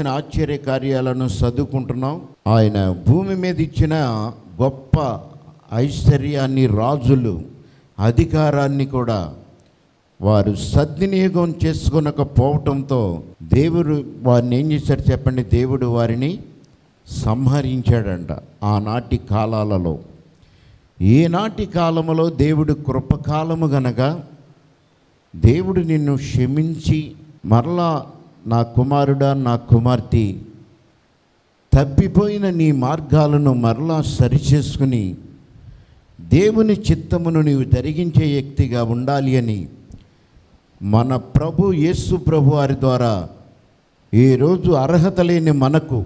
చేసిన ఆశ్చర్య కార్యాలను చదువుకుంటున్నాం ఆయన భూమి మీద ఇచ్చిన గొప్ప ఐశ్వర్యాన్ని రాజులు అధికారాన్ని కూడా వారు సద్వినియోగం చేసుకొనకపోవటంతో దేవుడు వారిని ఏం చేశాడు చెప్పండి దేవుడు వారిని సంహరించాడంట ఆనాటి కాలాలలో ఈనాటి కాలములో దేవుడు కృపకాలము గనక దేవుడు నిన్ను క్షమించి మరలా నా కుమారుడా నా కుమార్తె తప్పిపోయిన నీ మార్గాలను మరలా సరిచేసుకుని దేవుని చిత్తమును నీవు జరిగించే వ్యక్తిగా ఉండాలి అని మన ప్రభు యేసు ప్రభు వారి ద్వారా ఈరోజు అర్హత లేని మనకు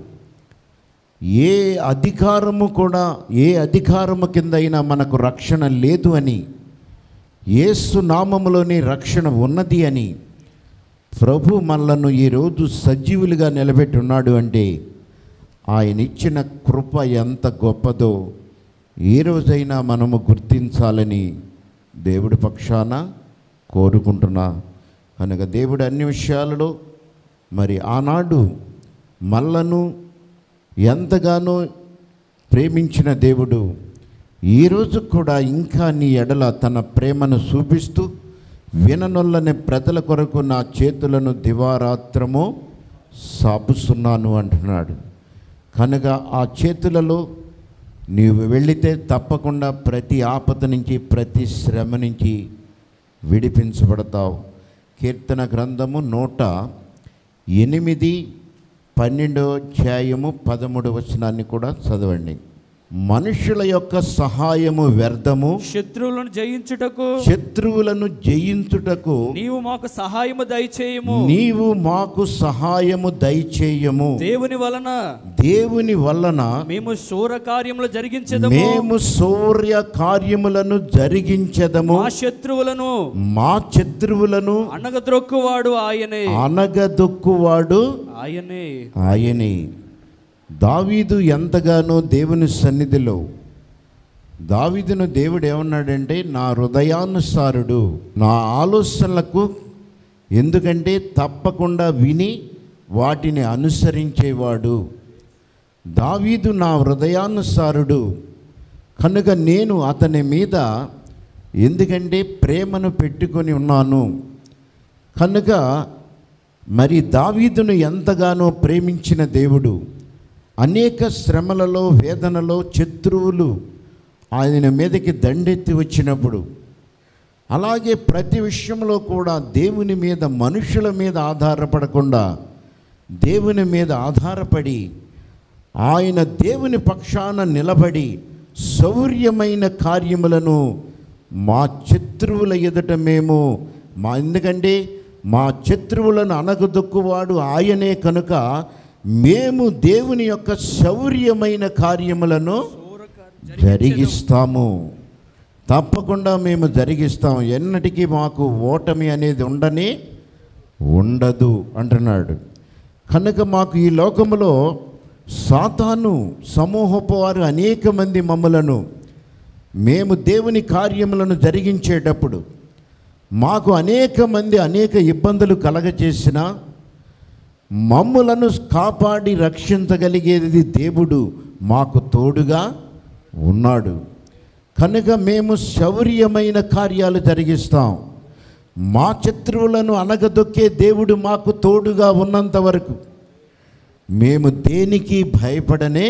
ఏ అధికారము కూడా ఏ అధికారము కింద అయినా మనకు రక్షణ లేదు అని యేసు నామములోని రక్షణ ఉన్నది అని ప్రభు మనలను ఈరోజు సజీవులుగా నిలబెట్టి ఉన్నాడు అంటే ఆయన ఇచ్చిన కృప ఎంత గొప్పదో ఏ రోజైనా మనము గుర్తించాలని దేవుడి పక్షాన కోరుకుంటున్నా కనుక దేవుడు అన్ని విషయాలలో మరి ఆనాడు మల్లను ఎంతగానో ప్రేమించిన దేవుడు ఈరోజు కూడా ఇంకా నీ ఎడల తన ప్రేమను చూపిస్తూ విననొల్లని ప్రజల కొరకు నా చేతులను దివారాత్రము సాపుస్తున్నాను అంటున్నాడు కనుక ఆ చేతులలో నీవు వెళితే తప్పకుండా ప్రతి ఆపద నుంచి ప్రతి శ్రమ నుంచి విడిపించబడతావు కీర్తన గ్రంథము నూట ఎనిమిది పన్నెండవ అధ్యాయము పదమూడు వచనాన్ని కూడా చదవండి మనుషుల యొక్క సహాయము వ్యర్థము శత్రువులను జయించుటకు శత్రువులను జయించుటకు నీవు మాకు సహాయము దయచేయము నీవు మాకు సహాయము దయచేయము దేవుని వలన దేవుని వలన మేము శూర కార్యములు జరిగించదము మేము సూర్య కార్యములను జరిగించదము మా శత్రువులను మా శత్రువులను అణగద్రొక్కువాడు ఆయనే అనగదొక్కువాడు ఆయనే ఆయనే దావీదు ఎంతగానో దేవుని సన్నిధిలో దావీదును దేవుడు ఏమన్నాడంటే నా హృదయానుసారుడు నా ఆలోచనలకు ఎందుకంటే తప్పకుండా విని వాటిని అనుసరించేవాడు దావీదు నా హృదయానుసారుడు కనుక నేను అతని మీద ఎందుకంటే ప్రేమను పెట్టుకొని ఉన్నాను కనుక మరి దావీదును ఎంతగానో ప్రేమించిన దేవుడు అనేక శ్రమలలో వేదనలో శత్రువులు ఆయన మీదకి దండెత్తి వచ్చినప్పుడు అలాగే ప్రతి విషయంలో కూడా దేవుని మీద మనుషుల మీద ఆధారపడకుండా దేవుని మీద ఆధారపడి ఆయన దేవుని పక్షాన నిలబడి శౌర్యమైన కార్యములను మా శత్రువుల ఎదుట మేము మా ఎందుకంటే మా శత్రువులను అనగదొక్కువాడు ఆయనే కనుక మేము దేవుని యొక్క శౌర్యమైన కార్యములను జరిగిస్తాము తప్పకుండా మేము జరిగిస్తాం ఎన్నటికీ మాకు ఓటమి అనేది ఉండని ఉండదు అంటున్నాడు కనుక మాకు ఈ లోకములో సాతాను సమూహపు వారు అనేక మంది మమ్మలను మేము దేవుని కార్యములను జరిగించేటప్పుడు మాకు అనేక మంది అనేక ఇబ్బందులు కలగచేసిన మమ్ములను కాపాడి రక్షించగలిగేది దేవుడు మాకు తోడుగా ఉన్నాడు కనుక మేము శౌర్యమైన కార్యాలు జరిగిస్తాం మా శత్రువులను అనగదొక్కే దేవుడు మాకు తోడుగా ఉన్నంత వరకు మేము దేనికి భయపడనే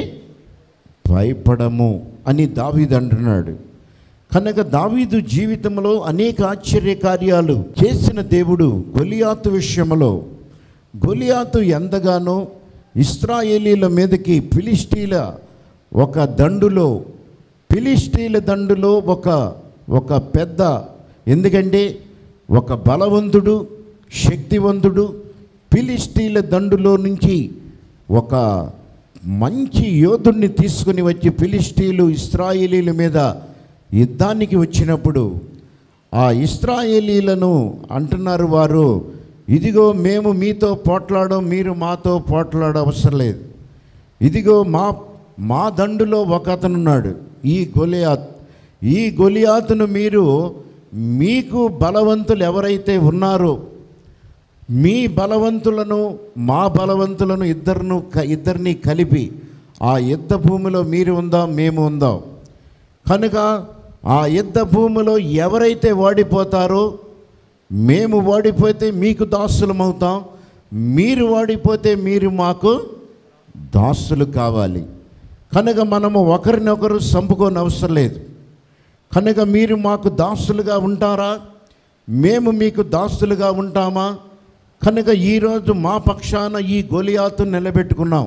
భయపడము అని దావీదు అంటున్నాడు కనుక దావీదు జీవితంలో అనేక ఆశ్చర్య కార్యాలు చేసిన దేవుడు గొలియాతు విషయంలో గొలియాతు ఎంతగానో ఇస్రాయేలీల మీదకి ఫిలిస్టీల ఒక దండులో ఫిలిస్టీల దండులో ఒక ఒక పెద్ద ఎందుకంటే ఒక బలవంతుడు శక్తివంతుడు ఫిలిస్టీల దండులో నుంచి ఒక మంచి యోధుడిని తీసుకుని వచ్చి ఫిలిస్టీలు ఇస్రాయేలీల మీద యుద్ధానికి వచ్చినప్పుడు ఆ ఇస్రాయేలీలను అంటున్నారు వారు ఇదిగో మేము మీతో పోట్లాడడం మీరు మాతో పోట్లాడ అవసరం లేదు ఇదిగో మా మా దండులో ఒక అతను ఉన్నాడు ఈ గొలియాత్ ఈ గొలియాతును మీరు మీకు బలవంతులు ఎవరైతే ఉన్నారో మీ బలవంతులను మా బలవంతులను ఇద్దరును క- ఇద్దరిని కలిపి ఆ యుద్ధ భూమిలో మీరు ఉందాం మేము ఉందాం కనుక ఆ యుద్ధ భూమిలో ఎవరైతే ఓడిపోతారో మేము ఓడిపోతే మీకు దాసులమవుతాం మీరు ఓడిపోతే మీరు మాకు దాసులు కావాలి కనుక మనము ఒకరినొకరు చంపుకోని అవసరం లేదు కనుక మీరు మాకు దాసులుగా ఉంటారా మేము మీకు దాసులుగా ఉంటామా కనుక ఈరోజు మా పక్షాన ఈ గొలియాతును నిలబెట్టుకున్నాం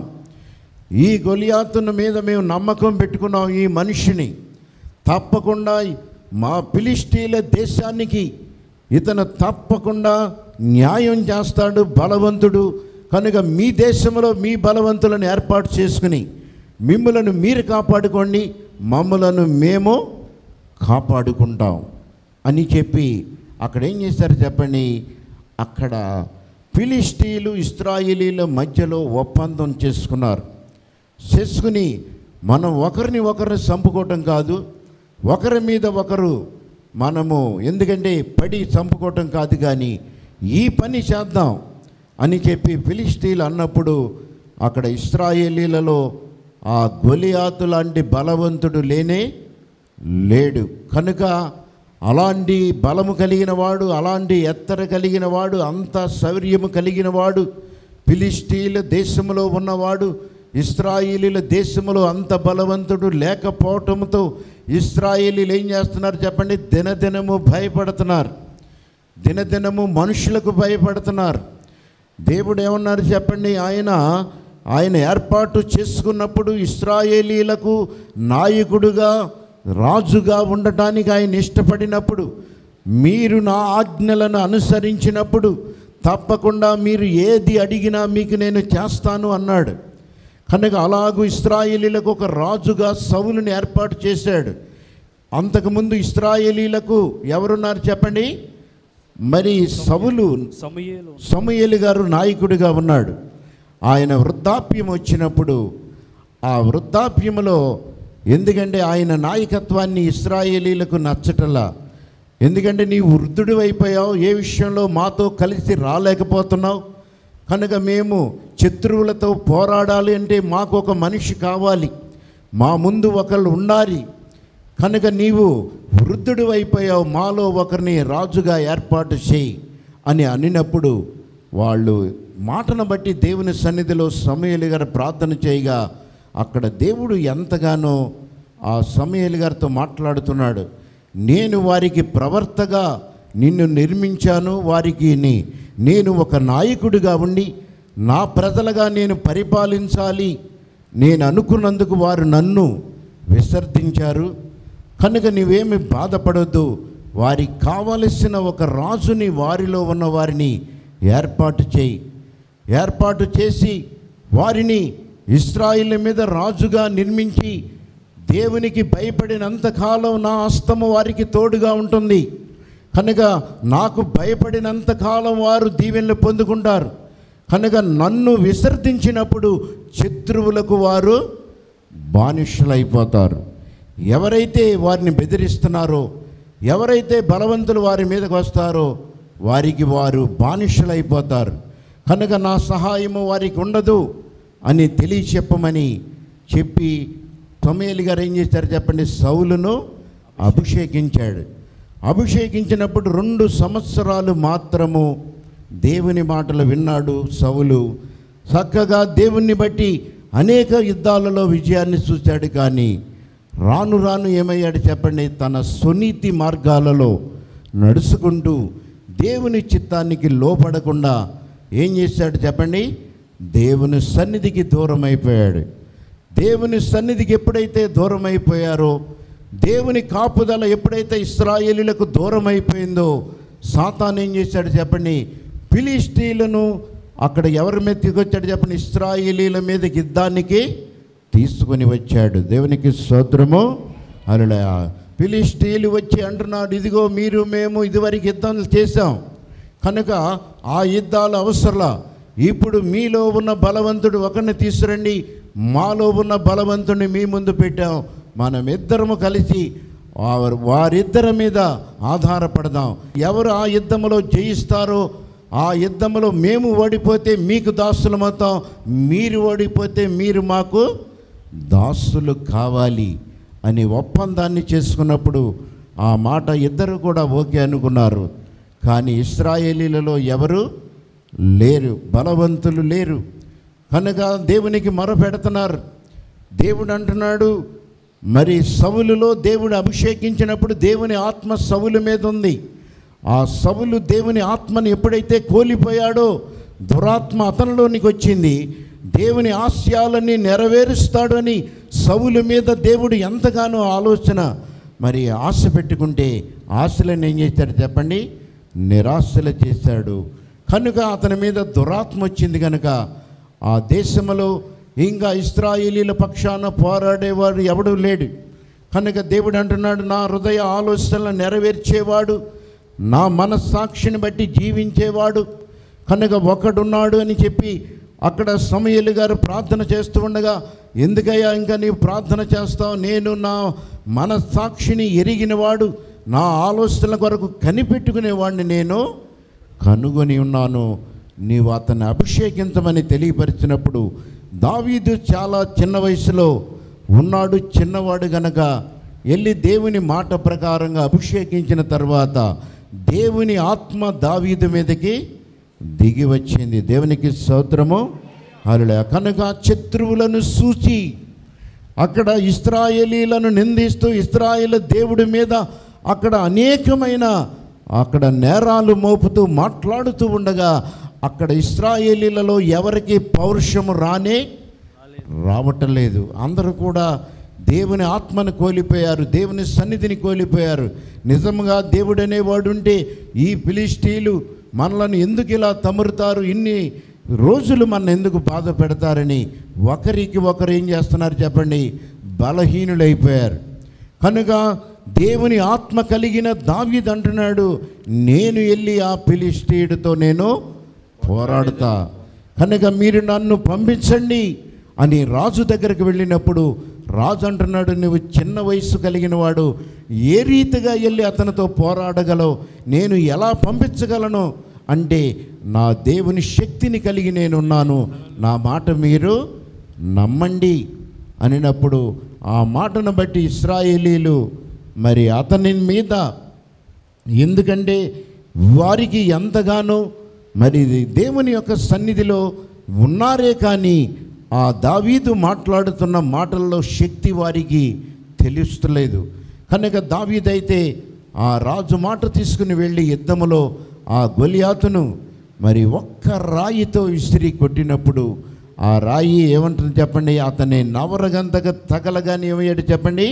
ఈ గొలియాతున మీద మేము నమ్మకం పెట్టుకున్నాం ఈ మనిషిని తప్పకుండా మా ఫిలిస్టీల దేశానికి ఇతను తప్పకుండా న్యాయం చేస్తాడు బలవంతుడు కనుక మీ దేశంలో మీ బలవంతులను ఏర్పాటు చేసుకుని మిమ్మలను మీరు కాపాడుకోండి మమ్మలను మేము కాపాడుకుంటాం అని చెప్పి అక్కడ ఏం చేశారు చెప్పండి అక్కడ ఫిలిస్టీలు ఇస్రాయేలీల మధ్యలో ఒప్పందం చేసుకున్నారు చేసుకుని మనం ఒకరిని ఒకరిని చంపుకోవటం కాదు ఒకరి మీద ఒకరు మనము ఎందుకంటే పడి చంపుకోవటం కాదు కానీ ఈ పని చేద్దాం అని చెప్పి ఫిలిస్టీలు అన్నప్పుడు అక్కడ ఇస్రాయేలీలలో ఆ గొలియాతు లాంటి బలవంతుడు లేనే లేడు కనుక అలాంటి బలము కలిగిన వాడు అలాంటి ఎత్తర కలిగిన వాడు అంత శౌర్యము కలిగిన వాడు ఫిలిస్టీల దేశంలో ఉన్నవాడు ఇస్రాయేలీల దేశంలో అంత బలవంతుడు లేకపోవటంతో ఇస్రాయేలీలు ఏం చేస్తున్నారు చెప్పండి దినదినము భయపడుతున్నారు దినదినము మనుషులకు భయపడుతున్నారు దేవుడు ఏమన్నారు చెప్పండి ఆయన ఆయన ఏర్పాటు చేసుకున్నప్పుడు ఇస్రాయేలీలకు నాయకుడుగా రాజుగా ఉండటానికి ఆయన ఇష్టపడినప్పుడు మీరు నా ఆజ్ఞలను అనుసరించినప్పుడు తప్పకుండా మీరు ఏది అడిగినా మీకు నేను చేస్తాను అన్నాడు కనుక అలాగూ ఇస్రాయేలీలకు ఒక రాజుగా సౌలుని ఏర్పాటు చేశాడు అంతకుముందు ఇస్రాయేలీలకు ఎవరున్నారు చెప్పండి మరి సవులు సమయలు సమూయేలు గారు నాయకుడిగా ఉన్నాడు ఆయన వృద్ధాప్యం వచ్చినప్పుడు ఆ వృద్ధాప్యములో ఎందుకంటే ఆయన నాయకత్వాన్ని ఇస్రాయేలీలకు నచ్చటలా ఎందుకంటే నీవు వృద్ధుడు అయిపోయావు ఏ విషయంలో మాతో కలిసి రాలేకపోతున్నావు కనుక మేము శత్రువులతో పోరాడాలి అంటే మాకు ఒక మనిషి కావాలి మా ముందు ఒకళ్ళు ఉండాలి కనుక నీవు వృద్ధుడు అయిపోయావు మాలో ఒకరిని రాజుగా ఏర్పాటు చేయి అని అనినప్పుడు వాళ్ళు మాటను బట్టి దేవుని సన్నిధిలో సమయలు గారు ప్రార్థన చేయగా అక్కడ దేవుడు ఎంతగానో ఆ సమయలు గారితో మాట్లాడుతున్నాడు నేను వారికి ప్రవర్తగా నిన్ను నిర్మించాను వారికి నీ- నేను ఒక నాయకుడిగా ఉండి నా ప్రజలుగా నేను పరిపాలించాలి నేను అనుకున్నందుకు వారు నన్ను విసర్జించారు కనుక నీవేమి బాధపడొద్దు వారికి కావలసిన ఒక రాజుని వారిలో ఉన్న వారిని ఏర్పాటు చేయి ఏర్పాటు చేసి వారిని ఇస్రాయిల్ మీద రాజుగా నిర్మించి దేవునికి భయపడినంతకాలం నా హస్తము వారికి తోడుగా ఉంటుంది కనుక నాకు భయపడినంతకాలం వారు దీవెనలు పొందుకుంటారు కనుక నన్ను విసర్జించినప్పుడు శత్రువులకు వారు బానిసలైపోతారు ఎవరైతే వారిని బెదిరిస్తున్నారో ఎవరైతే బలవంతులు వారి మీదకి వస్తారో వారికి వారు బానిసలైపోతారు కనుక నా సహాయము వారికి ఉండదు అని తెలియచెప్పమని చెప్పి తొమేలి గారు ఏం చేశారు చెప్పండి సౌలును అభిషేకించాడు అభిషేకించినప్పుడు రెండు సంవత్సరాలు మాత్రము దేవుని మాటలు విన్నాడు సౌలు చక్కగా దేవుణ్ణి బట్టి అనేక యుద్ధాలలో విజయాన్ని చూశాడు కానీ రాను రాను ఏమయ్యాడు చెప్పండి తన సునీతి మార్గాలలో నడుచుకుంటూ దేవుని చిత్తానికి లోపడకుండా ఏం చేశాడు చెప్పండి దేవుని సన్నిధికి దూరం అయిపోయాడు దేవుని సన్నిధికి ఎప్పుడైతే దూరం అయిపోయారో దేవుని కాపుదల ఎప్పుడైతే ఇస్రాయేలీలకు దూరం అయిపోయిందో సాతాన్ ఏం చేశాడు చెప్పండి ఫిలిస్టీలను అక్కడ ఎవరి మీద తీసుకొచ్చాడు చెప్పండి ఇస్రాయేలీల మీద యుద్ధానికి తీసుకొని వచ్చాడు దేవునికి స్తోత్రము అలా ఫిలిస్టీలు వచ్చి అంటున్నాడు ఇదిగో మీరు మేము ఇదివరకు యుద్ధాలు చేశాం కనుక ఆ యుద్ధాలు అవసరంలా ఇప్పుడు మీలో ఉన్న బలవంతుడు ఒకరిని తీసురండి మాలో ఉన్న బలవంతుడిని మీ ముందు పెట్టాం మనం ఇద్దరము కలిసి వారు- వారిద్దరి మీద ఆధారపడదాం ఎవరు ఆ యుద్ధంలో జయిస్తారో ఆ యుద్ధంలో మేము ఓడిపోతే మీకు దాసులమవుతాం మీరు ఓడిపోతే మీరు మాకు దాసులు కావాలి అని ఒప్పందాన్ని చేసుకున్నప్పుడు ఆ మాట ఇద్దరు కూడా ఓకే అనుకున్నారు కానీ ఇస్రాయేలీలలో ఎవరు లేరు బలవంతులు లేరు కనుక దేవునికి మొరపెడుతున్నారు దేవుడు అంటున్నాడు మరి సవులులో దేవుడు అభిషేకించినప్పుడు దేవుని ఆత్మ సవులు మీద ఉంది ఆ సవులు దేవుని ఆత్మని ఎప్పుడైతే కోల్పోయాడో దురాత్మ అతనిలోనికి వచ్చింది దేవుని ఆశయాలన్నీ నెరవేరుస్తాడు అని సవుల మీద దేవుడు ఎంతగానో ఆలోచన మరి ఆశ పెట్టుకుంటే ఆశలను ఏం చేశాడు చెప్పండి నిరాశలు చేశాడు కనుక అతని మీద దురాత్మ వచ్చింది కనుక ఆ దేశంలో ఇంకా ఇస్రాయేలీల పక్షాన పోరాడేవాడు ఎవడు లేడు కనుక దేవుడు అంటున్నాడు నా హృదయ ఆలోచనలను నెరవేర్చేవాడు నా మనస్సాక్షిని బట్టి జీవించేవాడు కనుక ఒకడున్నాడు అని చెప్పి అక్కడ సమయలు గారు ప్రార్థన చేస్తూ ఉండగా ఎందుకయ్యా ఇంకా నీవు ప్రార్థన చేస్తావు నేను నా మనస్సాక్షిని ఎరిగినవాడు నా ఆలోచనల కొరకు కనిపెట్టుకునేవాడిని నేను కనుగొని ఉన్నాను నీవు అతన్ని అభిషేకించమని తెలియపరిచినప్పుడు దావీదు చాలా చిన్న వయసులో ఉన్నాడు చిన్నవాడు గనక వెళ్ళి దేవుని మాట ప్రకారంగా అభిషేకించిన తర్వాత దేవుని ఆత్మ దావీదు మీదకి దిగి వచ్చింది దేవునికి స్తోత్రము అలా కనుక శత్రువులను సూచి అక్కడ ఇస్రాయేలీలను నిందిస్తూ ఇస్రాయేల్ దేవుడి మీద అక్కడ అనేకమైన అక్కడ నేరాలు మోపుతూ మాట్లాడుతూ ఉండగా అక్కడ ఇస్రాయేలీలలో ఎవరికి పౌరుషము రానే రావటం లేదు అందరూ కూడా దేవుని ఆత్మను కోల్పోయారు దేవుని సన్నిధిని కోల్పోయారు నిజంగా దేవుడు అనేవాడు ఉంటే ఈ ఫిలిస్టీలు మనలను ఎందుకు ఇలా తమురుతారు ఇన్ని రోజులు మన ఎందుకు బాధ పెడతారని ఒకరికి ఒకరు ఏం చేస్తున్నారు చెప్పండి బలహీనులైపోయారు కనుక దేవుని ఆత్మ కలిగిన దావీద్ అంటున్నాడు నేను వెళ్ళి ఆ ఫిలిస్టీయుడితో నేను పోరాడుతా కనుక మీరు నన్ను పంపించండి అని రాజు దగ్గరికి వెళ్ళినప్పుడు రాజు అంటున్నాడు నువ్వు చిన్న వయసు కలిగిన వాడు ఏ రీతిగా వెళ్ళి అతనితో పోరాడగలవు నేను ఎలా పంపించగలను అంటే నా దేవుని శక్తిని కలిగి నేనున్నాను నా మాట మీరు నమ్మండి అనినప్పుడు ఆ మాటను బట్టి ఇస్రాయేలీలు మరి అతని మీద ఎందుకంటే వారికి ఎంతగానో మరి దేవుని యొక్క సన్నిధిలో ఉన్నారే కానీ ఆ దావీదు మాట్లాడుతున్న మాటల్లో శక్తి వారికి తెలుస్తలేదు కనుక దావీదైతే ఆ రాజు మాట తీసుకుని వెళ్ళి యుద్ధములో ఆ గొలియాతును మరి ఒక్క రాయితో విసిరి కొట్టినప్పుడు ఆ రాయి ఏమంటుంది చెప్పండి అతని నవరగంతగా తగలగాని ఏమయ్యాడు చెప్పండి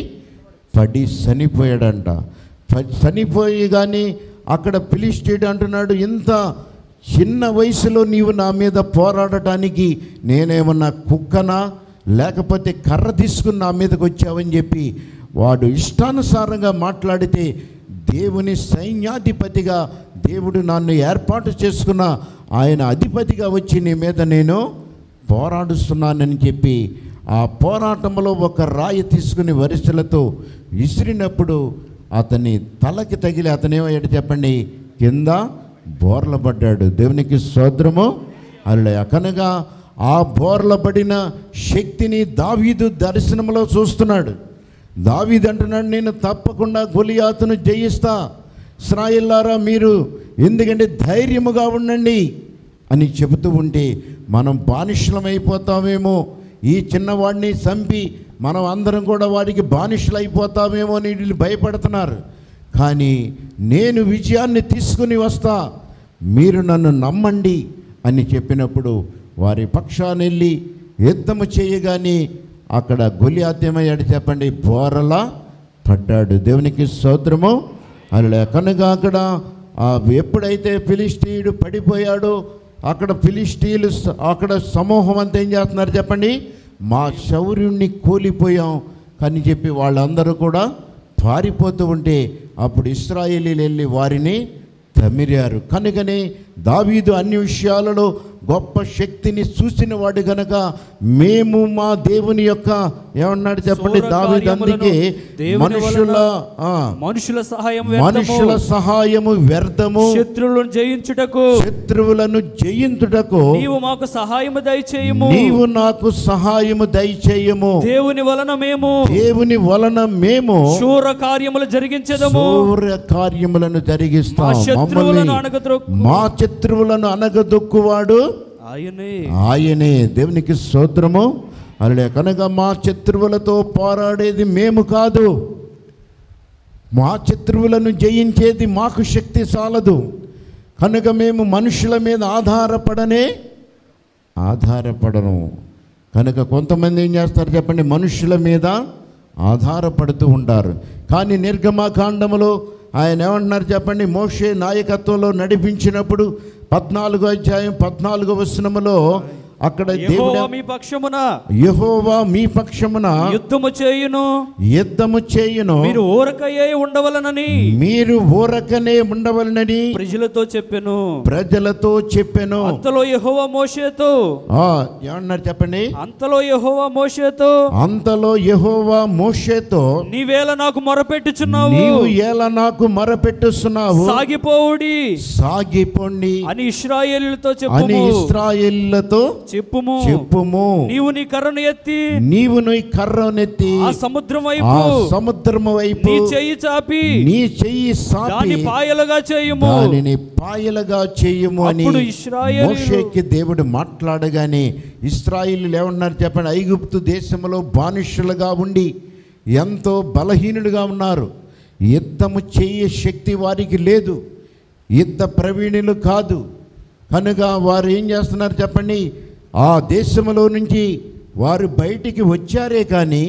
పడి చనిపోయాడంట ప- చనిపోయి కానీ అక్కడ పిలిస్టేడ్ అంటున్నాడు ఇంత చిన్న వయసులో నీవు నా మీద పోరాడటానికి నేనేమన్నా కుక్కనా లేకపోతే కర్ర తీసుకుని నా మీదకి వచ్చావని చెప్పి వాడు ఇష్టానుసారంగా మాట్లాడితే దేవుని సైన్యాధిపతిగా దేవుడు నన్ను ఏర్పాటు చేసుకున్న ఆయన అధిపతిగా వచ్చి నీ మీద నేను పోరాడుస్తున్నానని చెప్పి ఆ పోరాటంలో ఒక రాయి తీసుకుని వరుసలతో విసిరినప్పుడు అతని తలకి తగిలి అతనేమయ్యాడు చెప్పండి కింద బోర్ల పడ్డాడు దేవునికి సోద్రము అలా కనుక ఆ బోర్ల పడిన శక్తిని దావీదు దర్శనంలో చూస్తున్నాడు దావీదు అంటున్నాడు నేను తప్పకుండా గొలియాతును జయిస్తా ఇస్రాయిల్లారా మీరు ఎందుకంటే ధైర్యముగా ఉండండి అని చెబుతూ ఉంటే మనం బానిసలమైపోతామేమో ఈ చిన్నవాడిని చంపి మనం అందరం కూడా వాడికి బానిసలైపోతామేమో అని వీళ్ళు భయపడుతున్నారు కానీ నేను విజయాన్ని తీసుకుని వస్తా మీరు నన్ను నమ్మండి అని చెప్పినప్పుడు వారి పక్షాన్ని వెళ్ళి యుద్ధము చేయగానే అక్కడ గొలియాత్యమయ్యాడు చెప్పండి బోరలా పడ్డాడు దేవునికి స్తోత్రము అలా కనుక అక్కడ ఆ ఎప్పుడైతే ఫిలిస్టీయుడు పడిపోయాడో అక్కడ ఫిలిస్టీలు స- అక్కడ సమూహం అంతా ఏం చేస్తున్నారు చెప్పండి మా శౌర్యుణ్ణి కోల్పోయాం అని చెప్పి వాళ్ళందరూ కూడా పారిపోతూ ఉంటే అప్పుడు ఇస్రాయేలీలు వెళ్ళి వారిని తమిరారు కనుకనే దావీదు అన్ని విషయాలలో గొప్ప శక్తిని చూసిన వాడు గనక మేము మా దేవుని యొక్క ఏమన్నాడు చెప్పండి శూర దావీదు అందుకే కార్యములను దేవుని మనుషుల ఆ, మనుషుల సహాయం మనుషుల వ్యర్థము సహాయము వ్యర్థము శత్రువులను జయించుటకు శత్రువులను జయించుటకు నీవు మాకు సహాయము దయచేయము నీవు నాకు సహాయము దయచేయము దేవుని వలన మేము దేవుని వలన మేము శూర కార్యములు జరిగించదము సూర్య కార్యములను మా జరిగిస్తాం శత్రువులను మమ్మల్ని అనగద్రొక్కు మా శత్రువులను అనగదొక్కువాడు ఆయనే ఆయనే దేవునికి స్తోత్రము అలా కనుక మా శత్రువులతో పోరాడేది మేము కాదు మా శత్రువులను జయించేది మాకు శక్తి చాలదు కనుక మేము మనుషుల మీద ఆధారపడనే ఆధారపడను కనుక కొంతమంది ఏం చేస్తారు చెప్పండి మనుషుల మీద ఆధారపడుతూ ఉంటారు కానీ నిర్గమాకాండములో ఆయన ఏమంటున్నారు చెప్పండి మోషే నాయకత్వంలో నడిపించినప్పుడు పద్నాలుగో అధ్యాయం పద్నాలుగో వచనములో అక్కడ దేవుడు యెహోవా మీ పక్షమున యెహోవా మీ పక్షమున యుద్ధము చేయును యుద్ధము చేయును మీరు ఊరకయ్యే ఉండవలనని మీరు ఊరకనే ఉండవలనని ప్రజలతో చెప్పెను ప్రజలతో చెప్పాను అంతలో యెహోవా మోషేతో ఆ, ఏమన్నారు చెప్పండి అంతలో యెహోవా మోషేతో అంతలో యెహోవా మోషేతో నీవేళ నాకు మొరపెట్టుచున్నావు నీవు ఎలా నాకు మొరపెట్టుస్తున్నావు సాగిపోవుడి సాగిపోండి అని ఇస్రాయేలుతో అని చెప్పుము ఇస్రాయేళ్లతో చెప్పుము చెప్పుము నీవు నీ కర్రను ఎత్తి నీవు నీ కర్రనెత్తి ఆ సముద్రం ఆ వైపు సముద్రము వైపు నీ చెయ్యి చాపి నీ చెయ్యి సాపి దాని పాయలుగా చేయుము దానిని పాయలుగా చేయుము అని అప్పుడు ఇశ్రాయేలీయులు- మోషేకి దేవుడు మాట్లాడగానే ఇస్రాయిలు ఏమన్నారు చెప్పండి ఐగుప్తు దేశంలో బానిసలుగా ఉండి ఎంతో బలహీనులుగా ఉన్నారు యుద్ధము చేయ శక్తి వారికి లేదు యుద్ధ ప్రవీణులు కాదు కనుక వారు ఏం చేస్తున్నారు చెప్పండి ఆ దేశంలో నుంచి వారు బయటికి వచ్చారే కానీ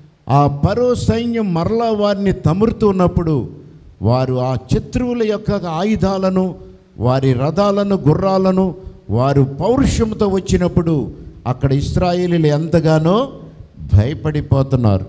ఆ పరో సైన్యం మరలా వారిని తమురుతున్నప్పుడు వారు ఆ శత్రువుల యొక్క ఆయుధాలను వారి రథాలను గుర్రాలను వారు పౌరుషంతో వచ్చినప్పుడు అక్కడ ఇస్రాయేలీలు ఎంతగానో భయపడిపోతున్నారు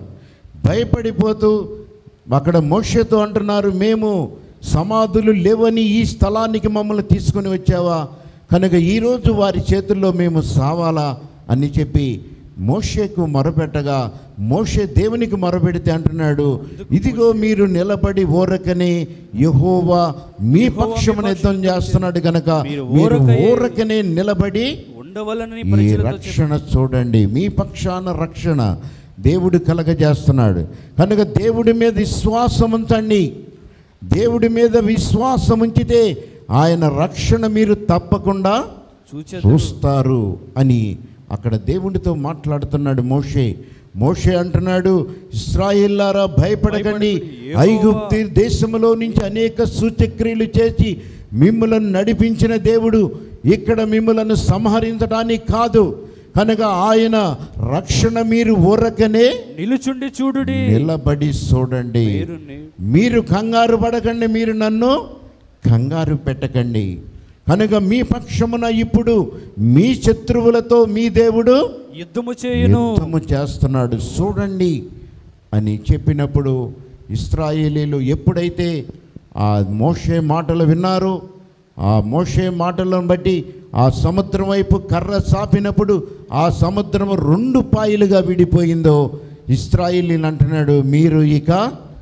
భయపడిపోతూ అక్కడ మోషతో అంటున్నారు మేము సమాధులు లేవని ఈ స్థలానికి మమ్మల్ని తీసుకొని వచ్చావా కనుక ఈరోజు వారి చేతుల్లో మేము సావాలా అని చెప్పి మోషేకు మొరపెట్టగా మోషే దేవునికి మొరపెడితే అంటున్నాడు ఇదిగో మీరు నిలబడి ఓరకనే యెహోవా మీ పక్షమున యుద్ధం చేస్తున్నాడు కనుక మీరు మీరు ఊరకయే- ఊరకనే నిలబడి ఉండవలని ఈ ప్రజలతో చెప్పు. రక్షణ చూడండి మీ పక్షాన రక్షణ దేవుడు కలగజేస్తున్నాడు కనుక దేవుడి మీద విశ్వాసం ఉంచండి దేవుడి మీద విశ్వాసం ఉంచితే ఆయన రక్షణ మీరు తప్పకుండా చూచెదరు. చూస్తారు అని అక్కడ దేవుడితో మాట్లాడుతున్నాడు మోషే మోషే అంటున్నాడు ఇస్రాయిల్లారా భయపడకండి భయపడకండి. ఐగుప్తి దేశంలో నుంచి అనేక సూచక్రియలు చేసి మిమ్మలను నడిపించిన దేవుడు ఇక్కడ మిమ్మలను సంహరించడానికి కాదు కనుక ఆయన రక్షణ మీరు ఊరకనే నిలుచుండి చూడుడి నిలబడి చూడండి మీరు ని- మీరు కంగారు పడకండి మీరు నన్ను కంగారు పెట్టకండి కనుక మీ పక్షమున ఇప్పుడు మీ శత్రువులతో మీ దేవుడు యుద్ధము చేయును యుద్ధము చేస్తున్నాడు చూడండి అని చెప్పినప్పుడు ఇస్రాయేలీలు ఎప్పుడైతే ఆ మోషే మాటలు విన్నారో ఆ మోషే మాటలను బట్టి ఆ సముద్రం వైపు కర్ర సాపినప్పుడు ఆ సముద్రము రెండు పాయలుగా విడిపోయిందో ఇస్రాయేలీలు అంటున్నాడు మీరు ఇక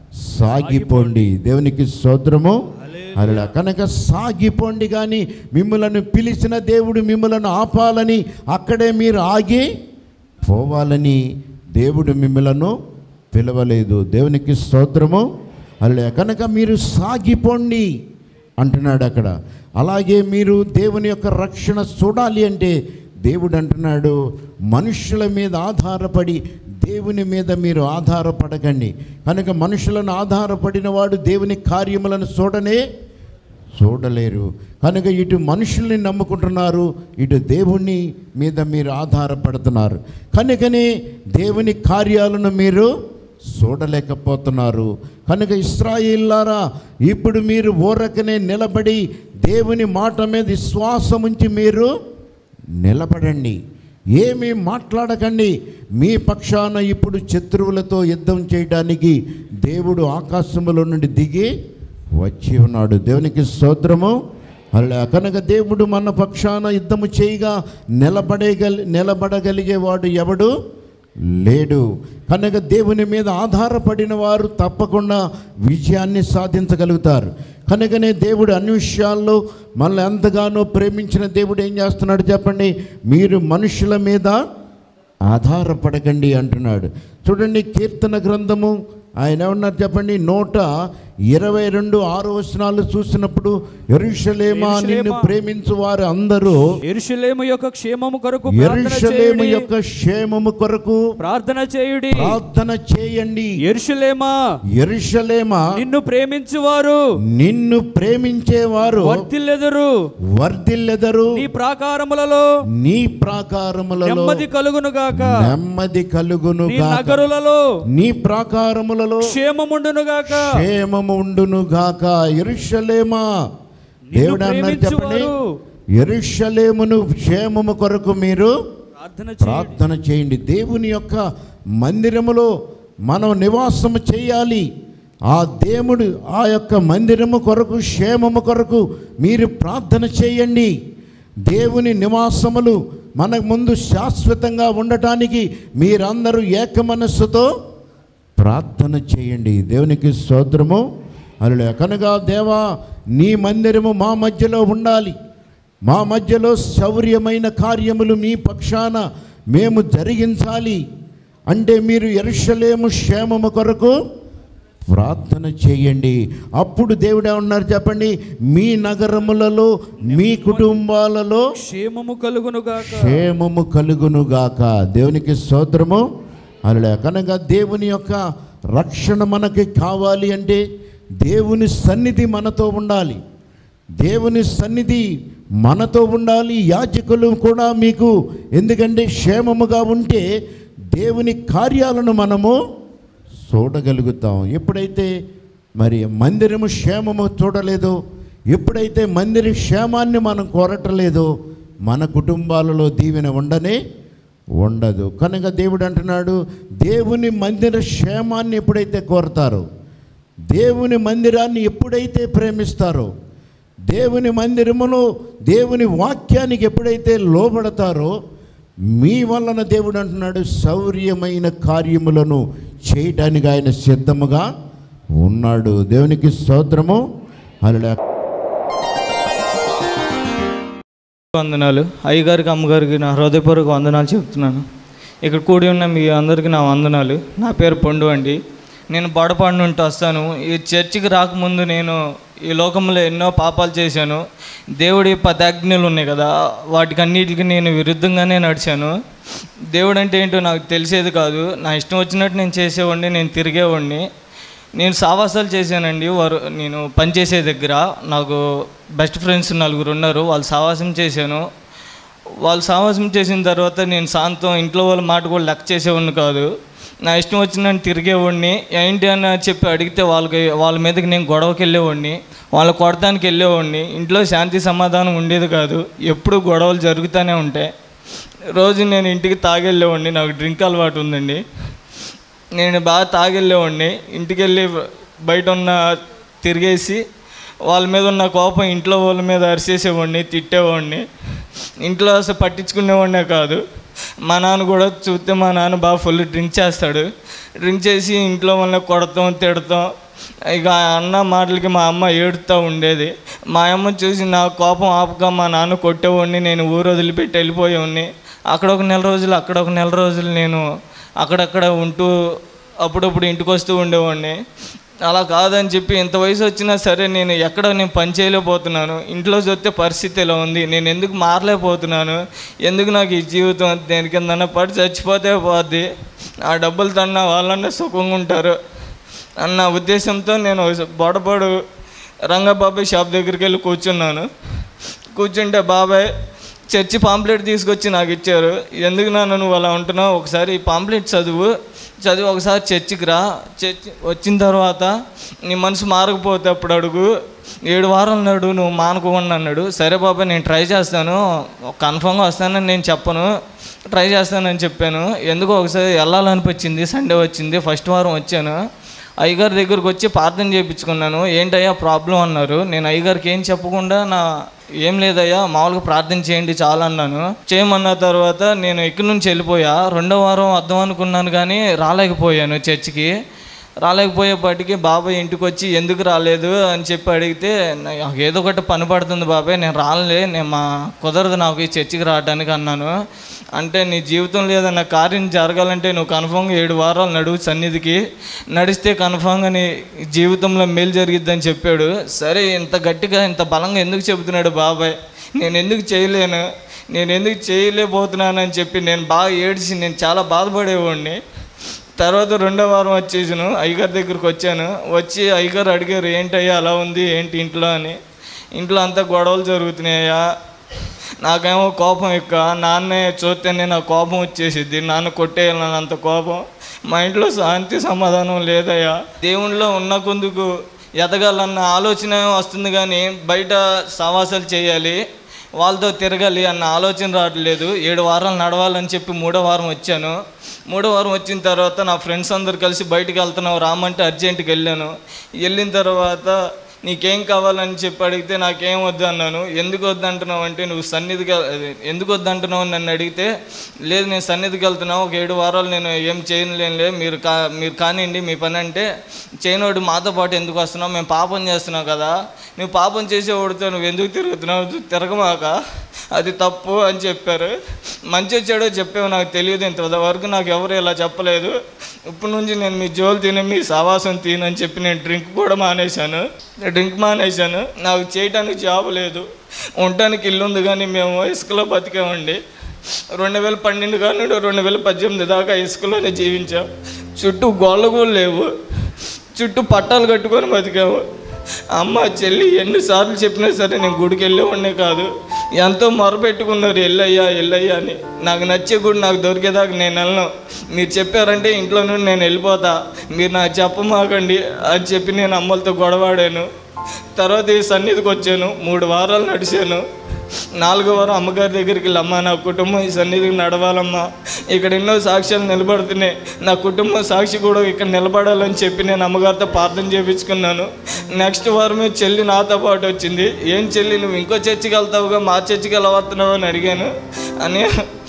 సాగిపోండి దేవునికి సోదరము అలా కనుక సాగిపోండి కానీ మిమ్మలను పిలిచిన దేవుడు మిమ్మలను ఆపాలని అక్కడే మీరు ఆగి పోవాలని దేవుడు మిమ్మలను పిలవలేదు దేవునికి స్తోత్రము అలా కనుక మీరు సాగిపోండి అంటున్నాడు అక్కడ అలాగే మీరు దేవుని యొక్క రక్షణ చూడాలి అంటే దేవుడు అంటున్నాడు మనుషుల మీద ఆధారపడి దేవుని మీద మీరు ఆధారపడకండి కనుక మనుషులను ఆధారపడిన వాడు దేవుని కార్యములను చూడనే చూడలేరు కనుక ఇటు మనుషుల్ని నమ్ముకుంటున్నారు ఇటు దేవుని మీద మీరు ఆధారపడుతున్నారు కనుకనే దేవుని కార్యాలను మీరు చూడలేకపోతున్నారు కనుక ఇస్రాయిల్లారా ఇప్పుడు మీరు ఊరకనే నిలబడి దేవుని మాట మీద విశ్వాసం ఉంచి మీరు నిలబడండి ఏమీ మాట్లాడకండి మీ పక్షాన ఇప్పుడు శత్రువులతో యుద్ధం చేయడానికి దేవుడు ఆకాశములో నుండి దిగి వచ్చి ఉన్నాడు దేవునికి స్తోత్రము అలా కనుక దేవుడు మన పక్షాన యుద్ధము చేయగా నిలబడగలి నిలబడగలిగేవాడు ఎవడు లేడు కనుక దేవుని మీద ఆధారపడిన వారు తప్పకుండా విజయాన్ని సాధించగలుగుతారు కనుకనే దేవుడు అన్ని విషయాల్లో మనల్ని ఎంతగానో ప్రేమించిన దేవుడు ఏం చేస్తున్నాడు చెప్పండి మీరు మనుషుల మీద ఆధారపడకండి అంటున్నాడు చూడండి కీర్తన గ్రంథము ఆయన ఏమన్నారు చెప్పండి నూట ఇరవై రెండు ఆరు వచనాలు చూసినప్పుడు ఎరుషలేమా నిన్ను యెరూషలేమా, ప్రేమించు వారు అందరూ ఎరుషలేము యొక్క క్షేమము కొరకు ప్రార్థన ఎరుషలేము చేయుడి. యొక్క క్షేమము కొరకు ప్రార్థన చేయుడి ప్రార్థన చేయండి ఎరుషలేమా ఎరుషలేమా నిన్ను ప్రేమించువారు నిన్ను ప్రేమించేవారు వర్తిల్లెదరు వర్ధిల్లెదరు నీ ప్రాకారములలో నీ ప్రాకారములలో నెమ్మది కలుగును గాక నెమ్మది కలుగును నీ గాక నగరులలో నీ ప్రాకారములలో క్షేమముండును గాక క్షేమము ఉండును గాక ఎరుషలేమా దేవుడు అన్నారు చెప్పండి ప్రేమించువారు ఎరుషలేమును క్షేమము కొరకు మీరు ప్రార్థన చేయుడి ప్రార్థన చేయండి దేవుని యొక్క మందిరములో మనం నివాసము చేయాలి ఆ దేవుడు ఆ యొక్క మందిరము కొరకు క్షేమము కొరకు మీరు ప్రార్థన చేయండి దేవుని నివాసములు మన ముందు శాశ్వతంగా ఉండటానికి మీరందరూ ఏక మనస్సుతో ప్రార్థన చేయండి దేవునికి స్తోత్రము అలా కనుక దేవా నీ మందిరము మా మధ్యలో ఉండాలి మా మధ్యలో శౌర్యమైన కార్యములు మీ పక్షాన మేము జరిగించాలి అంటే మీరు ఎరుషలేము క్షేమము కొరకు ప్రార్థన చేయండి అప్పుడు దేవుడే ఉన్నారు చెప్పండి మీ నగరములలో మీ కుటుంబాలలో క్షేమము కలుగును గాక క్షేమము కలుగునుగాక దేవునికి స్తోత్రము అలా కనుక దేవుని యొక్క రక్షణ మనకి కావాలి అంటే దేవుని సన్నిధి మనతో ఉండాలి దేవుని సన్నిధి మనతో ఉండాలి యాజకులు కూడా మీకు ఎందుకంటే క్షేమముగా ఉంటే దేవుని కార్యాలను మనము చూడగలుగుతాం ఎప్పుడైతే మరి మందిరము క్షేమము చూడలేదో ఎప్పుడైతే మందిర క్షేమాన్ని మనం కోరటలేదో మన కుటుంబాలలో దీవెన ఉండనే ఉండదు కనుక దేవుడు అంటున్నాడు దేవుని మందిర క్షేమాన్ని ఎప్పుడైతే కోరతారో దేవుని మందిరాన్ని ఎప్పుడైతే ప్రేమిస్తారో దేవుని మందిరములో దేవుని వాక్యానికి ఎప్పుడైతే లోబడతారో మీ వలన దేవుడు అంటున్నాడు శౌర్యమైన కార్యములను చేయటానికి ఆయన సిద్ధముగా ఉన్నాడు దేవునికి స్తోత్రము అలా వందనాలు అయ్యగారికి అమ్మగారికి నా హృదయపూర్వక వందనాలు చెప్తున్నాను ఇక్కడ కూడి ఉన్న మీ అందరికీ నా వందనాలు నా పేరు పండు అండి నేను బడపాడు నుండి వస్తాను ఈ చర్చికి రాకముందు నేను ఈ లోకంలో ఎన్నో పాపాలు చేశాను దేవుడి పదాజ్ఞలు ఉన్నాయి కదా వాటికి అన్నిటికి నేను విరుద్ధంగానే నడిచాను దేవుడు అంటే ఏంటో నాకు తెలిసేది కాదు నా ఇష్టం వచ్చినట్టు నేను చేసేవాడిని నేను తిరిగేవాడిని నేను సావాసాలు చేశానండి వారు నేను పనిచేసే దగ్గర నాకు బెస్ట్ ఫ్రెండ్స్ నలుగురు ఉన్నారు వాళ్ళు సావాసం చేశాను వాళ్ళు సావాసం చేసిన తర్వాత నేను శాంతం ఇంట్లో వాళ్ళ మాట కూడా లెక్క చేసేవాడిని కాదు నా ఇష్టం వచ్చినట్టు తిరిగేవాడిని ఏంటి అని చెప్పి అడిగితే వాళ్ళకి వాళ్ళ మీదకి నేను గొడవకి వెళ్ళేవాడిని వాళ్ళ కొడతానికి వెళ్ళేవాడిని ఇంట్లో శాంతి సమాధానం ఉండేది కాదు ఎప్పుడు గొడవలు జరుగుతూనే ఉంటాయి రోజు నేను ఇంటికి తాగెళ్ళేవాడిని నాకు డ్రింక్ అలవాటు ఉందండి నేను బాగా తాగెళ్ళేవాడిని ఇంటికి వెళ్ళి బయట ఉన్న తిరిగేసి వాళ్ళ మీద ఉన్న కోపం ఇంట్లో వాళ్ళ మీద అరిసేసేవాడిని తిట్టేవాడిని ఇంట్లో అసలు పట్టించుకునేవాడినే కాదు మా నాన్న కూడా చూస్తే మా నాన్న బాగా ఫుల్ డ్రింక్ చేస్తాడు డ్రింక్ చేసి ఇంట్లో వాళ్ళని కొడతాం తిడతాం ఇక ఆ అన్న మాటలకి మా అమ్మ ఏడుతూ ఉండేది మా అమ్మ చూసి నా కోపం ఆపక మా నాన్న కొట్టేవాడిని నేను ఊరు వదిలిపెట్టి వెళ్ళిపోయేవాడిని అక్కడ ఒక నెల రోజులు అక్కడ ఒక నెల రోజులు నేను అక్కడక్కడ ఉంటూ అప్పుడప్పుడు ఇంటికి వస్తూ ఉండేవాడిని అలా కాదని చెప్పి ఇంత వయసు వచ్చినా సరే నేను ఎక్కడ నేను పని చేయలేకపోతున్నాను ఇంట్లో చూస్తే పరిస్థితి ఇలా ఉంది నేను ఎందుకు మారలేకపోతున్నాను ఎందుకు నాకు ఈ జీవితం దేని కిందన్నా పడి చచ్చిపోతే పోద్ది ఆ డబ్బులు తన్న వాళ్ళన్నా సుఖంగా ఉంటారు అన్న ఉద్దేశంతో నేను బొడబడు రంగబాబాయ్ షాప్ దగ్గరికి వెళ్ళి కూర్చున్నాను కూర్చుంటే బాబాయ్ చర్చి పాంప్లెట్ తీసుకొచ్చి నాకు ఇచ్చారు ఎందుకు నాన్న నువ్వు అలా ఉంటున్నావు ఒకసారి ఈ పాంప్లెట్ చదువు చదివి ఒకసారి చర్చికి రా చర్చి వచ్చిన తర్వాత నీ మనసు మారకపోతే అప్పుడు అడుగు ఏడు వారాలు నాడు నువ్వు మానుకోకుండా అన్నాడు సరే బాబాయ్ నేను ట్రై చేస్తాను కన్ఫామ్గా వస్తానని నేను చెప్పను ట్రై చేస్తానని చెప్పాను ఎందుకో ఒకసారి వెళ్ళాలనిపించింది సండే వచ్చింది ఫస్ట్ వారం వచ్చాను అయ్యగారి దగ్గరకు వచ్చి ప్రార్థన చేయించుకున్నాను ఏంటయ్యా ప్రాబ్లం అన్నారు నేను అయ్యగారికి ఏం చెప్పకుండా నా ఏం లేదయ్యా మామూలుగా ప్రార్థన చేయండి చాలా అన్నాను చేయమన్న తర్వాత నేను ఇక్కడి నుంచి వెళ్ళిపోయా రెండో వారం వద్దాం అనుకున్నాను కానీ రాలేకపోయాను చర్చికి రాలేకపోయేపాటికి బాబాయ్ ఇంటికి వచ్చి ఎందుకు రాలేదు అని చెప్పి అడిగితే నాకు ఏదో ఒకటి పని పడుతుంది బాబాయ్ నేను రాలే నేను మా కుదరదు నాకు ఈ చర్చికి రావడానికి అన్నాను అంటే నీ జీవితంలో ఏదైనా కార్యం జరగాలంటే నువ్వు కన్ఫామ్గా ఏడు వారాలు నడువు సన్నిధికి నడిస్తే కన్ఫామ్గా నీ జీవితంలో మేలు జరిగిద్దని చెప్పాడు సరే ఇంత గట్టిగా ఇంత బలంగా ఎందుకు చెబుతున్నాడు బాబాయ్ నేను ఎందుకు చేయలేను నేను ఎందుకు చేయలేకపోతున్నానని చెప్పి నేను బాగా ఏడ్చి నేను చాలా బాధపడేవాడిని తర్వాత రెండో వారం వచ్చేసాను అయ్యగారి దగ్గరికి వచ్చాను వచ్చి అయ్యగారు అడిగారు ఏంటయ్యా అలా ఉంది ఏంటి ఇంట్లో అని ఇంట్లో అంతా గొడవలు జరుగుతున్నాయా నాకేమో కోపం ఎక్కువ నాన్నే చూస్తేనే నాకు కోపం వచ్చేసిద్ది నాన్న కొట్టేయాలని అంత కోపం మా ఇంట్లో శాంతి సమాధానం లేదయ్యా దేవునిలో ఉన్న కొందుకు ఎదగాలన్న ఆలోచన వస్తుంది కానీ బయట సవాసాలు చేయాలి వాళ్ళతో తిరగాలి అన్న ఆలోచన రావట్లేదు ఏడు వారాలు నడవాలని చెప్పి మూడో వారం వచ్చాను మూడో వారం వచ్చిన తర్వాత నా ఫ్రెండ్స్ అందరు కలిసి బయటికి వెళ్తున్నావు రామంటే అర్జెంటుకి వెళ్ళాను వెళ్ళిన తర్వాత నీకేం కావాలని చెప్పి అడిగితే నాకేం వద్దు అన్నాను ఎందుకు వద్దు అంటున్నావు అంటే నువ్వు సన్నిధికి వెళ్- అది ఎందుకు వద్దు అంటున్నావు అని నన్ను అడిగితే లేదు నేను సన్నిధికి వెళ్తున్నావు ఒక ఏడు వారాలు నేను ఏం చేయలేనులే మీరు కా మీరు కానివ్వండి మీ పని అంటే చేయనోడు మాతో పాటు ఎందుకు వస్తున్నావు మేము పాపం చేస్తున్నావు కదా నువ్వు పాపం చేసేవాడితో నువ్వు ఎందుకు తిరుగుతున్నావు తిరగమాక అది తప్పు అని చెప్పారు మంచి చెడో చెప్పావు నాకు తెలియదు ఇంతవరకు నాకు ఎవరు ఇలా చెప్పలేదు ఇప్పటి నుంచి నేను మీ జోలు తిని మీ సావాసం తినని చెప్పి నేను డ్రింక్ కూడా మానేశాను డ్రింక్ మానేశాను నాకు చేయడానికి జాబ్ లేదు ఉండటానికి ఇల్లు ఉంది కానీ మేము ఇసుకలో బతికామండి రెండు వేల పన్నెండు కానీ రెండు వేల పద్దెనిమిది దాకా ఇసుకలోనే జీవించాం చుట్టూ గోళ్ళ కూడా లేవు చుట్టూ పట్టాలు కట్టుకొని బతికాము అమ్మ చెల్లి ఎన్నిసార్లు చెప్పినా సరే నేను గుడికి వెళ్ళేవాడినే కాదు ఎంతో మొరపెట్టుకున్నారు ఎల్లయ్యా ఎల్లయ్యా అని నాకు నచ్చే గుడి నాకు దొరికేదాకా నేను వెళ్ళను మీరు చెప్పారంటే ఇంట్లో నుండి నేను వెళ్ళిపోతా మీరు నాకు చెప్పమాకండి అని చెప్పి నేను అమ్మలతో గొడవాడాను తర్వాత ఈ సన్నిధికి వచ్చాను మూడు వారాలు నడిచాను నాలుగో వారం అమ్మగారి దగ్గరికి వెళ్ళి అమ్మ నా కుటుంబం ఈ సన్నిధికి నడవాలమ్మా ఇక్కడ ఎన్నో సాక్ష్యాలు నిలబడుతున్నాయి నా కుటుంబం సాక్షి కూడా ఇక్కడ నిలబడాలని చెప్పి నేను అమ్మగారితో ప్రార్థన చేయించుకున్నాను నెక్స్ట్ వారమే చెల్లి నాతో పాటు వచ్చింది ఏం చెల్లి నువ్వు ఇంకో చర్చికి వెళ్తావుగా మా చర్చికి ఎలా వస్తున్నావు అని అడిగాను అని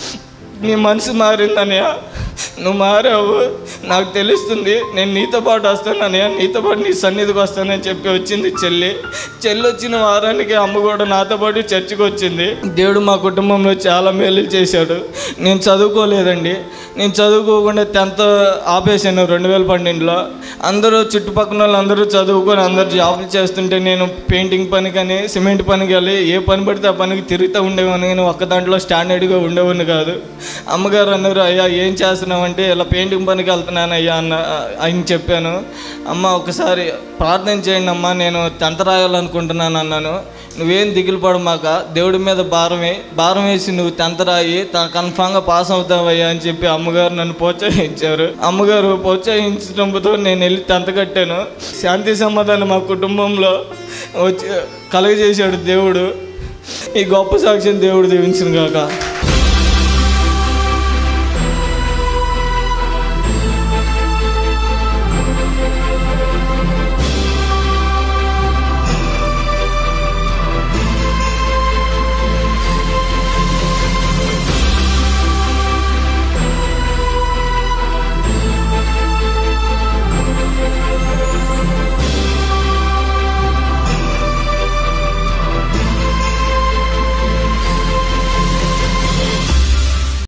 నీ మనసు మారిందనయ్య నువ్వు మారావు నాకు తెలుస్తుంది నేను నీతో పాటు వస్తాను అన్నయ్య నీతో పాటు నీ సన్నిధికి వస్తానని చెప్పి వచ్చింది చెల్లి చెల్లి వచ్చిన వారానికి అమ్మ కూడా నాతో పాటు చర్చికి వచ్చింది దేవుడు మా కుటుంబంలో చాలా మేలు చేశాడు నేను చదువుకోలేదండి నేను చదువుకోకుండా టెన్త్ ఆపేసాను రెండు వేల పన్నెండులో అందరూ చుట్టుపక్కల వాళ్ళు అందరూ చదువుకొని అందరూ జాబులు చేస్తుంటే నేను పెయింటింగ్ పని కానీ సిమెంట్ పని కానీ ఏ పని పడితే ఆ పనికి తిరుగుతూ ఉండేవాడిని కానీ ఒక్క దాంట్లో స్టాండర్డ్గా ఉండేవాడిని కాదు అమ్మగారు అన్నారు అయ్యా ఏం చేస్తున్నావు అంటే ఇలా పెయింటింగ్ పనికి వెళ్తున్నాను అయ్యా అన్న ఆయన చెప్పాను అమ్మ ఒకసారి ప్రార్థన చేయండి అమ్మా నేను టెన్త్ రాయాలనుకుంటున్నాను అన్నాను నువ్వేం దిగులు పడమాక దేవుడి మీద భారమే భారం వేసి నువ్వు టెన్త్ రాయి కన్ఫామ్గా పాస్ అవుతావయ్యా అని చెప్పి అమ్మగారు నన్ను ప్రోత్సహించారు అమ్మగారు ప్రోత్సహించడంతో నేను వెళ్ళి టెన్త్ కట్టాను శాంతి సమాధానం మా కుటుంబంలో వచ్చి కలగజేశాడు దేవుడు ఈ గొప్ప సాక్ష్యం దేవుడు దీవించిన కాక